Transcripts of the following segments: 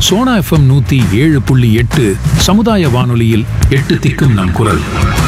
Sona FM நூத்தி ஏழு புள்ளி எட்டு சமுதாய வானொலியில் எட்டு திக்கும் நம் குரல்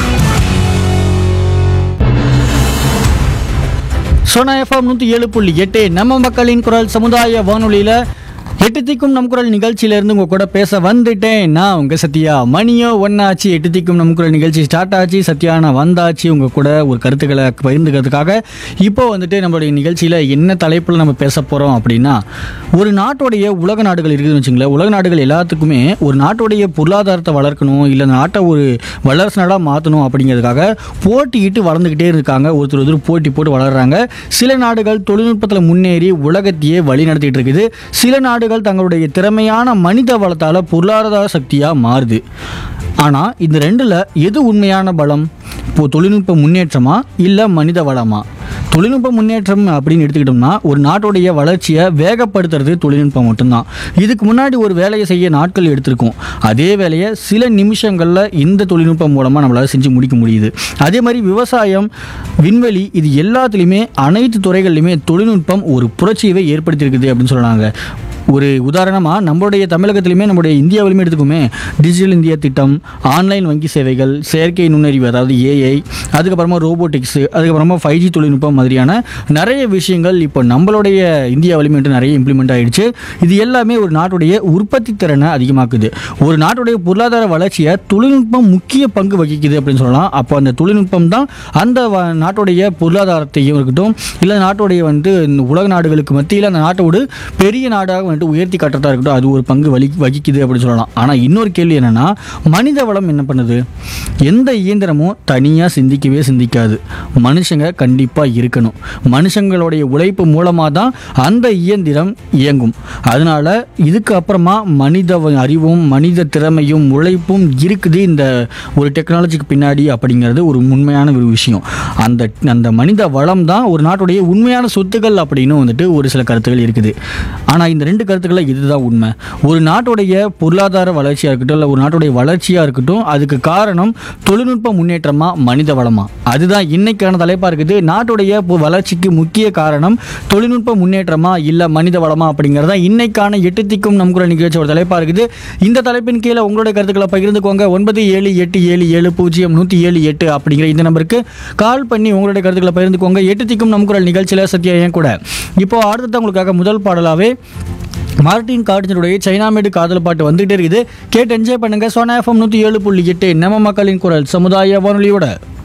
சோனா எஃப்எம் நூற்றி ஏழு புள்ளி எட்டு நம்ம மக்களின் குரல் சமுதாய வானொலியில் எட்டு திக்கும் நம் குரல் நிகழ்ச்சியிலேருந்து உங்கள் கூட பேச வந்துட்டேன் நான் உங்கள் சத்யா மணியோ ஒன்னாச்சு எட்டு திக்கும் நம் குரல் நிகழ்ச்சி ஸ்டார்ட் ஆச்சு சத்யா நான் வந்தாச்சு உங்கள் கூட ஒரு கருத்துக்களை பகிர்ந்துக்கிறதுக்காக இப்போ வந்துட்டு நம்மளுடைய நிகழ்ச்சியில் என்ன தலைப்பில் நம்ம பேச போகிறோம் அப்படின்னா ஒரு நாட்டுடைய உலக நாடுகள் இருக்குதுன்னு வச்சுங்களேன் உலக நாடுகள் எல்லாத்துக்குமே ஒரு நாட்டுடைய பொருளாதாரத்தை வளர்க்கணும் இல்லை நாட்டை ஒரு வல்லரசு நாடாக மாற்றணும் அப்படிங்கிறதுக்காக போட்டியிட்டு வளர்ந்துக்கிட்டே இருக்காங்க ஒருத்தர் ஒருத்தர் போட்டி போட்டு வளர்றாங்க சில நாடுகள் தொழில்நுட்பத்தில் முன்னேறி உலகத்தையே வழி நடத்திட்டு இருக்குது சில நாடுகள் தங்களுடைய திறமையான மனித வளத்தால் பொருளாதார சக்தியாக மாறுது ஆனால் இந்த ரெண்டில் எது உண்மையான பலம் இப்போ தொழில்நுட்ப முன்னேற்றமா இல்லை மனித வளமா தொழில்நுட்ப முன்னேற்றம் அப்படின்னு எடுத்துக்கிட்டோம்னா ஒரு நாட்டுடைய வளர்ச்சியை வேகப்படுத்துறது தொழில்நுட்பம் மட்டும்தான் இதுக்கு முன்னாடி ஒரு வேலையை செய்ய நாட்கள் எடுத்திருக்கும் அதே வேலையை சில நிமிஷங்களில் இந்த தொழில்நுட்பம் மூலமாக நம்மளால் செஞ்சு முடிக்க முடியுது அதே மாதிரி விவசாயம் விண்வெளி இது எல்லாத்துலேயுமே அனைத்து துறைகள்லையுமே தொழில்நுட்பம் ஒரு புரட்சியவே ஏற்படுத்தியிருக்குது அப்படின்னு சொல்கிறாங்க ஒரு உதாரணமாக நம்மளுடைய தமிழகத்திலுமே நம்மளுடைய இந்தியாவிலுமே எடுத்துக்குமே டிஜிட்டல் இந்தியா திட்டம் ஆன்லைன் வங்கி சேவைகள் செயற்கை நுண்ணறிவு அதாவது ஏஐ அதுக்கப்புறமா ரோபோட்டிக்ஸு அதுக்கப்புறமா ஃபைவ் ஜி தொழில்நுட்பம் மாதிரியான நிறைய விஷயங்கள் இப்போ நம்மளுடைய இந்தியாவிலுமே வந்து நிறைய இம்ப்ளிமெண்ட் ஆயிடுச்சு இது எல்லாமே ஒரு நாட்டுடைய உற்பத்தி திறனை அதிகமாக்குது ஒரு நாட்டுடைய பொருளாதார வளர்ச்சியை தொழில்நுட்பம் முக்கிய பங்கு வகிக்குது அப்படின்னு சொல்லலாம் அப்போ அந்த தொழில்நுட்பம் தான் அந்த வ- நாட்டுடைய பொருளாதாரத்தையும் இருக்கட்டும் இல்லை நாட்டுடைய வந்து இந்த உலக நாடுகளுக்கு மத்தியில் அந்த நாட்டோடு பெரிய நாடாக வந்துட்டு உயர்த்தி காட்டுறதா இருக்கட்டும் அது ஒரு பங்கு வலி வகிக்குது அப்படின்னு சொல்லலாம் ஆனால் இன்னொரு கேள்வி என்னன்னா மனித வளம் என்ன பண்ணுது எந்த இயந்திரமும் தனியாக சிந்திக்கவே சிந்திக்காது மனுஷங்க கண்டிப்பாக இருக்கணும் மனுஷங்களுடைய உழைப்பு மூலமாக தான் அந்த இயந்திரம் இயங்கும் அதனால இதுக்கு அப்புறமா மனித வ- அறிவும் மனித திறமையும் உழைப்பும் இருக்குது இந்த ஒரு டெக்னாலஜிக்கு பின்னாடி அப்படிங்கிறது ஒரு உண்மையான ஒரு விஷயம் அந்த அந்த மனித வளம் தான் ஒரு நாட்டுடைய உண்மையான சொத்துக்கள் அப்படின்னு வந்துட்டு ஒரு சில கருத்துக்கள் இருக்குது ஆனால் இந்த ரெண்டு கருத்துக்களில் இதுதான் உண்மை ஒரு நாட்டுடைய பொருளாதார வளர்ச்சியாக இருக்கட்டும் இல்லை ஒரு நாட்டுடைய வளர்ச்சியாக இருக்கட்டும் அதுக்கு காரணம் தொழில்நுட்ப முன்னேற்றமா மனித வளமா அதுதான் இன்னைக்கான தலைப்பாக இருக்குது நாட்டுடைய பொ- வளர்ச்சிக்கு முக்கிய காரணம் தொழில்நுட்ப முன்னேற்றமா இல்லை மனித வளமா அப்படிங்கிறதா இன்னைக்கான எட்டு திக்கும் நம் குரல் நிகழ்ச்சியோட தலைப்பாக இருக்குது இந்த தலைப்பின் கீழே உங்களுடைய கருத்துக்களை பகிர்ந்துக்கோங்க ஒன்பது ஏழு எட்டு ஏழு ஏழு பூஜ்ஜியம் நூற்றி ஏழு எட்டு அப்படிங்கிற இந்த நம்பருக்கு கால் பண்ணி உங்களுடைய கருத்துக்களை பகிர்ந்துக்கோங்க எட்டு திக்கும் நம் குரல் நிகழ்ச்சியில் சத்யா ஏன் கூட இப்போ அடுத்தது உங்களுக்காக முதல் பாடலாவே மார்டின் கார்டினுடைய சைனாமேடு காதல் பாட்டு வந்துகிட்டே இருக்குது கேட்டு என்ஜாய் பண்ணுங்க சோனா எஃப்எம் நூற்றி ஏழு புள்ளி எட்டு நம்ம மக்களின் குரல் சமுதாய வானொலியோட